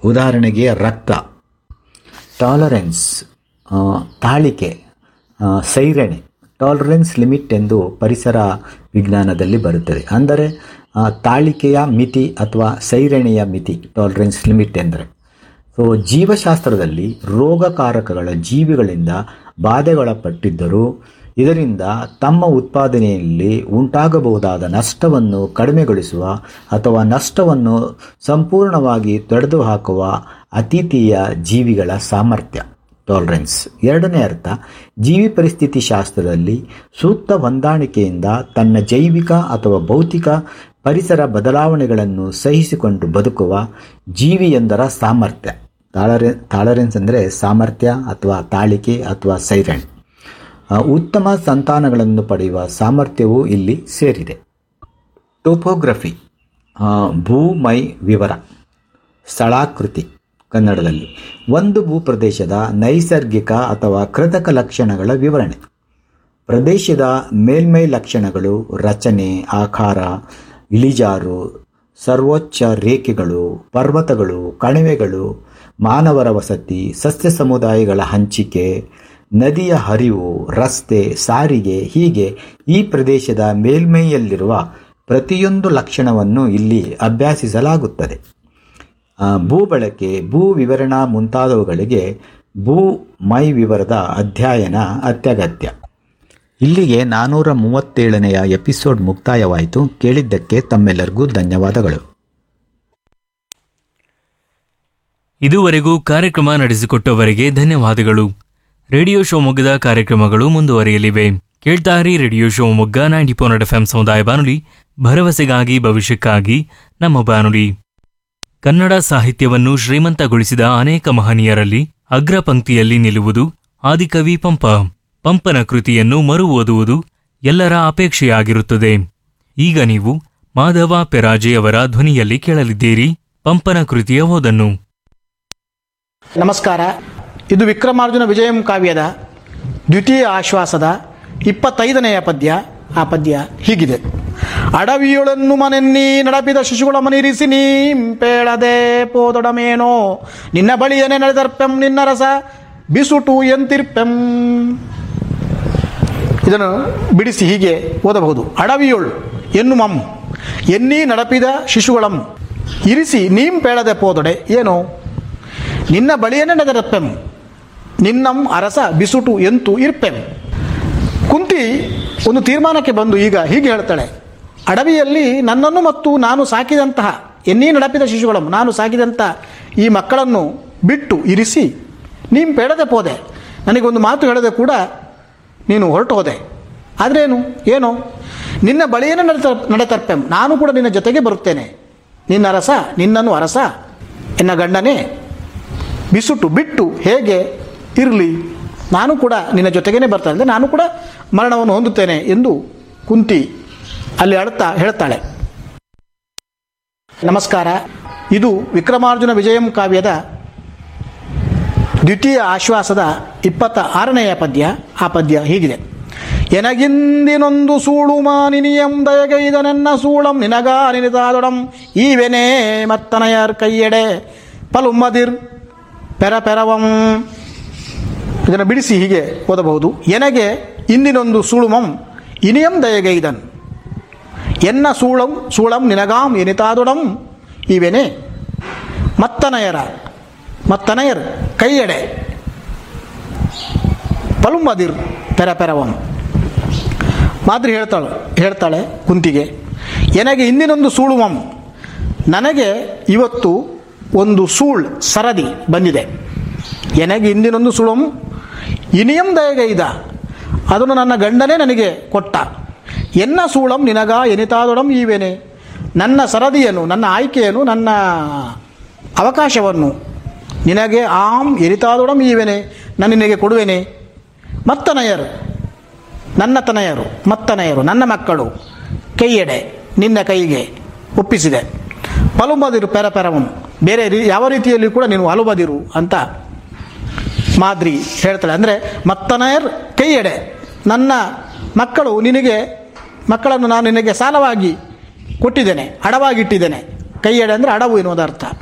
ಉದಾಹರಣೆಗೆ ರಕ್ತ ಟಾಲರೆನ್ಸ್ ಆ, ತಾಳಿಕೆ ಆ, ಸೈರಣೆ ಟಾಲರೆನ್ಸ್ ಲಿಮಿಟ್ ಎಂದು ಪರಿಸರ ವಿಜ್ಞಾನದಲ್ಲಿ ಬರುತ್ತದೆ ಅಂದರೆ ಆ, ತಾಳಿಕೆಯ ಮಿತಿ ಅಥವಾ ಸೈರಣೆಯ ಮಿತಿ ಟಾಲರೆನ್ಸ್ ಲಿಮಿಟ್ ಎಂದರೆ ಸೊ ಜೀವಶಾಸ್ತ್ರದಲ್ಲಿ ರೋಗಕಾರಕಗಳ ಜೀವಿಗಳಿಂದ ಬಾಧೆಗೊಳಪಟ್ಟಿದ್ದರೂ ಇದರಿಂದ ತಮ್ಮ ಉತ್ಪಾದನೆಯಲ್ಲಿ ಉಂಟಾಗಬಹುದಾದ ನಷ್ಟವನ್ನು ಕಡಿಮೆಗೊಳಿಸುವ ಅಥವಾ ನಷ್ಟವನ್ನು ಸಂಪೂರ್ಣವಾಗಿ ತೊಡೆದುಹಾಕುವ ಅತಿಥಿಯ ಜೀವಿಗಳ ಸಾಮರ್ಥ್ಯ ಟಾಲರೆನ್ಸ್ ಎರಡನೇ ಅರ್ಥ ಜೀವಿ ಪರಿಸ್ಥಿತಿ ಶಾಸ್ತ್ರದಲ್ಲಿ ಸೂಕ್ತ ಹೊಂದಾಣಿಕೆಯಿಂದ ತನ್ನ ಜೈವಿಕ ಅಥವಾ ಭೌತಿಕ ಪರಿಸರ ಬದಲಾವಣೆಗಳನ್ನು ಸಹಿಸಿಕೊಂಡು ಬದುಕುವ ಜೀವಿಯೊಂದರ ಸಾಮರ್ಥ್ಯ ತಾಳರೆ ತಾಳರೆನ್ಸ್ ಅಂದರೆ ಸಾಮರ್ಥ್ಯ ಅಥವಾ ತಾಳಿಕೆ ಅಥವಾ ಸೈರಣ್ ಆ, ಉತ್ತಮ ಸಂತಾನಗಳನ್ನು ಪಡೆಯುವ ಸಾಮರ್ಥ್ಯವೂ ಇಲ್ಲಿ ಸೇರಿದೆ ಟೋಪೋಗ್ರಫಿ ಆ, ಭೂಮೈ ವಿವರ ಸ್ಥಳಾಕೃತಿ ಕನ್ನಡದಲ್ಲಿ ಒಂದು ಭೂಪ್ರದೇಶದ ನೈಸರ್ಗಿಕ ಅಥವಾ ಕೃತಕ ಲಕ್ಷಣಗಳ ವಿವರಣೆ ಪ್ರದೇಶದ ಮೇಲ್ಮೈ ಲಕ್ಷಣಗಳು ರಚನೆ ಆಕಾರ ಇಳಿಜಾರು ಸರ್ವೋಚ್ಚ ರೇಖೆಗಳು ಪರ್ವತಗಳು ಕಣಿವೆಗಳು ಮಾನವರ ವಸತಿ ಸಸ್ಯ ಸಮುದಾಯಗಳ ಹಂಚಿಕೆ ನದಿಯ ಹರಿವು ರಸ್ತೆ ಸಾರಿಗೆ ಹೀಗೆ ಈ ಪ್ರದೇಶದ ಮೇಲ್ಮೈಯಲ್ಲಿರುವ ಪ್ರತಿಯೊಂದು ಲಕ್ಷಣವನ್ನು ಇಲ್ಲಿ ಅಭ್ಯಾಸಿಸಲಾಗುತ್ತದೆ ಆ, ಭೂ ಬಳಕೆ ಭೂ ವಿವರಣಾ ಮುಂತಾದವುಗಳಿಗೆ ಭೂ ಮೈ ವಿವರದ ಅಧ್ಯಯನ ಅತ್ಯಗತ್ಯ ಇಲ್ಲಿಗೆ ನಾನ್ನೂರ ಮೂವತ್ತೇಳನೆಯ ಎಪಿಸೋಡ್ ಮುಕ್ತಾಯವಾಯಿತು ಕೇಳಿದ್ದಕ್ಕೆ ತಮ್ಮೆಲ್ಲರಿಗೂ ಧನ್ಯವಾದಗಳು ಇದುವರೆಗೂ ಕಾರ್ಯಕ್ರಮ ನಡೆಸಿಕೊಟ್ಟವರಿಗೆ ಧನ್ಯವಾದಗಳು ರೇಡಿಯೋ ಶಿವಮೊಗ್ಗದ ಕಾರ್ಯಕ್ರಮಗಳು ಮುಂದುವರಿಯಲಿವೆ ಕೇಳ್ತಾರಿ radio Shivamogga ninety four F M ಸಮುದಾಯ ಬಾನುಲಿ ಭರವಸೆಗಾಗಿ ಭವಿಷ್ಯಕ್ಕಾಗಿ ನಮ್ಮ ಬಾನುಲಿ ಕನ್ನಡ ಸಾಹಿತ್ಯವನ್ನು ಶ್ರೀಮಂತಗೊಳಿಸಿದ ಅನೇಕ ಮಹನೀಯರಲ್ಲಿ ಅಗ್ರ ಪಂಕ್ತಿಯಲ್ಲಿ ನಿಲ್ಲುವುದು ಆದಿಕವಿ ಪಂಪ ಪಂಪನ ಕೃತಿಯನ್ನು ಮರು ಓದುವುದು ಎಲ್ಲರ ಅಪೇಕ್ಷೆಯಾಗಿರುತ್ತದೆ ಈಗ ನೀವು ಮಾಧವ ಪೆರಾಜೆಯವರ ಧ್ವನಿಯಲ್ಲಿ ಕೇಳಲಿದ್ದೀರಿ ಪಂಪನ ಕೃತಿಯ ಓದನ್ನು ನಮಸ್ಕಾರ ಇದು ವಿಕ್ರಮಾರ್ಜುನ ವಿಜಯಂ ಕಾವ್ಯದ ದ್ವಿತೀಯ ಆಶ್ವಾಸದ ಇಪ್ಪತ್ತೈದನೆಯ ಪದ್ಯ ಆ ಪದ್ಯ ಹೀಗಿದೆ ಅಡವಿಯೊಳನ್ನು ಮನೆನ್ನೀ ನಡಪಿದ ಶಿಶುಗಳ ಮನಿರಿಸಿ ನೀಂಪೇಳದೆ ಪೋದೊಡಮೇನೋ ನಿನ್ನ ಬಳಿಯನೆ ನಡೆದರ್ಪೆಂ ನಿನ್ನ ರಸ ಬಿಸುಟು ಎಂತಿರ್ಪೆಂ ಇದನ್ನು ಬಿಡಿಸಿ ಹೀಗೆ ಓದಬಹುದು ಅಡವಿಯೊಳ್ ಎನ್ನು ಮಂ ಎನ್ನೀ ನಡಪಿದ ಶಿಶುಗಳಂ ಇರಿಸಿ ನೀಂಪೇಳದೆ ಪೋದೊಡೆ ಏನೋ ನಿನ್ನ ಬಳಿಯನ್ನೇ ನಡೆದಪ್ಪೆಂ ನಿನ್ನಂ ಅರಸ ಬಿಸುಟು ಎಂತು ಇರ್ಪೆಂ ಕುಂತಿ ಒಂದು ತೀರ್ಮಾನಕ್ಕೆ ಬಂದು ಈಗ ಹೀಗೆ ಹೇಳ್ತಾಳೆ ಅಡವಿಯಲ್ಲಿ ನನ್ನನ್ನು ಮತ್ತು ನಾನು ಸಾಕಿದಂತಹ ಎನ್ನೀ ನಡಪಿದ ಶಿಶುಗಳನ್ನು ನಾನು ಸಾಕಿದಂಥ ಈ ಮಕ್ಕಳನ್ನು ಬಿಟ್ಟು ಇರಿಸಿ ನೀನು ಬೇಡದೆ ಪೋದೆ ನನಗೊಂದು ಮಾತು ಹೇಳದೆ ಕೂಡ ನೀನು ಹೊರಟು ಹೋದೆ ಆದ್ರೇನು ಏನು ನಿನ್ನ ಬಳಿಯನ್ನೇ ನಡೆತ ನಡೆತರ್ಪೆಂ ನಾನು ಕೂಡ ನಿನ್ನ ಜೊತೆಗೆ ಬರುತ್ತೇನೆ ನಿನ್ನ ಅರಸ ನಿನ್ನನ್ನು ಅರಸ ಎನ್ನ ಗಂಡನೇ ಬಿಸುಟು ಬಿಟ್ಟು ಹೇಗೆ ಇರಲಿ ನಾನು ಕೂಡ ನಿನ್ನ ಜೊತೆಗೇನೆ ಬರ್ತಾನೆ ಅಂದರೆ ನಾನು ಕೂಡ ಮರಣವನ್ನು ಹೊಂದುತ್ತೇನೆ ಎಂದು ಕುಂತಿ ಅಲ್ಲಿ ಅಳುತ್ತಾ ಹೇಳ್ತಾಳೆ ನಮಸ್ಕಾರ ಇದು ವಿಕ್ರಮಾರ್ಜುನ ವಿಜಯಂ ಕಾವ್ಯದ ದ್ವಿತೀಯ ಆಶ್ವಾಸದ ಇಪ್ಪತ್ತ ಆರನೆಯ ಪದ್ಯ ಆ ಪದ್ಯ ಹೀಗಿದೆ ಎನಗಿಂದಿನೊಂದು ಸೂಳು ಮಾನಿನಿಯಂ ದಯಗೈದ ನನ್ನ ಸೂಳಂ ನಿನಗ ನಿನಿತಾದೊಡಂ ಈವೆನೇ ಮತ್ತನಯರ್ ಕೈಯೆಡೆ ಪಲುಮ್ಮದಿರ್ ಪೆರ ಪೆರವಂ ಇದನ್ನು ಬಿಡಿಸಿ ಹೀಗೆ ಓದಬಹುದು ಎನಗೆ ಇಂದಿನೊಂದು ಸೂಳುಮಂ ಇನಿಯಂ ದಯಗೈದನ್ ಎನ್ನ ಸೂಳಂ ಸೂಳಂ ನಿನಗಾಂ ಎನಿತಾದೊಡಂ ಇವೆನೆ ಮತ್ತನಯರ ಮತ್ತನಯರ್ ಕೈಯೆಡೆ ಪಲುಂಬದಿರ್ ಪೆರ ಪೆರವಂ ಮಾದ್ರಿ ಹೇಳ್ತಾಳೆ ಹೇಳ್ತಾಳೆ ಕುಂತಿಗೆ ಎನಗೆ ಇಂದಿನೊಂದು ಸೂಳುಮಂ ನನಗೆ ಇವತ್ತು ಒಂದು ಸೂಳ್ ಸರದಿ ಬಂದಿದೆ ಎನಗೆ ಇಂದಿನೊಂದು ಸುಳುಂ ಇನಿಯಂ ದಯಗೈದ ಅದನ್ನು ನನ್ನ ಗಂಡನೇ ನನಗೆ ಕೊಟ್ಟ ಎನ್ನ ಸೂಳಂ ನಿನಗ ಎನಿತಾದೊಡಂ ಈವೇನೆ ನನ್ನ ಸರದಿಯನ್ನು ನನ್ನ ಆಯ್ಕೆಯನ್ನು ನನ್ನ ಅವಕಾಶವನ್ನು ನಿನಗೆ ಆಂ ಎನಿತಾದೊಡಂ ಈವೆನೆ ನಾನು ನಿನಗೆ ಕೊಡುವೆನೆ ಮತ್ತನಯರು ನನ್ನ ತನಯರು ಮತ್ತನಯರು ನನ್ನ ಮಕ್ಕಳು ಕೈಯೆಡೆ ನಿನ್ನ ಕೈಗೆ ಒಪ್ಪಿಸಿದೆ ಪಲುಬದಿರು ಪೆರ ಪೆರವಂ ಬೇರೆ ರೀ ಯಾವ ರೀತಿಯಲ್ಲಿ ಕೂಡ ನೀನು ಅಲುಬದಿರು ಅಂತ ಮಾದ್ರಿ ಹೇಳ್ತಾಳೆ ಅಂದರೆ ಮತ್ತನಯರ್ ಕೈಯೆಡೆ ನನ್ನ ಮಕ್ಕಳು ನಿನಗೆ ಮಕ್ಕಳನ್ನು ನಾನು ನಿನಗೆ ಸಾಲವಾಗಿ ಕೊಟ್ಟಿದ್ದೇನೆ ಅಡವಾಗಿಟ್ಟಿದ್ದೇನೆ ಕೈಯೆಡೆ ಅಂದರೆ ಅಡವು ಎನ್ನುವುದು ಅರ್ಥ